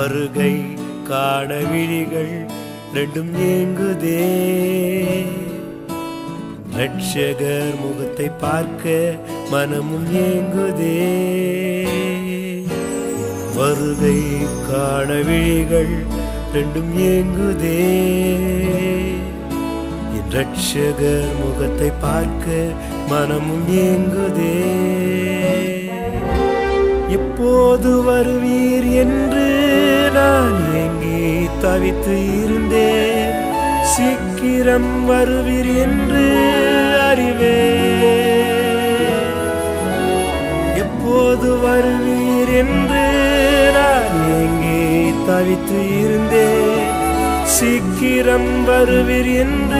வருகை காண விழிகள் ரெண்டும் ஏங்குதே ரட்சகர் முகத்தை பார்க்க மனமும் ஏங்குதே வருகை காண விழிகள் ரெண்டும் ஏங்குதே என் ரட்சகர் முகத்தை பார்க்க மனமும் ஏங்குதே எப்போது வருவீர் என்று நான் ஏங்கி தவித்து இருந்தேன் சீக்கிரம் வருவீர் என்று அறிவேன் எப்போது வருவீர் என்று நான் ஏங்கி தவித்து இருந்தேன் சீக்கிரம் வருவீர் என்று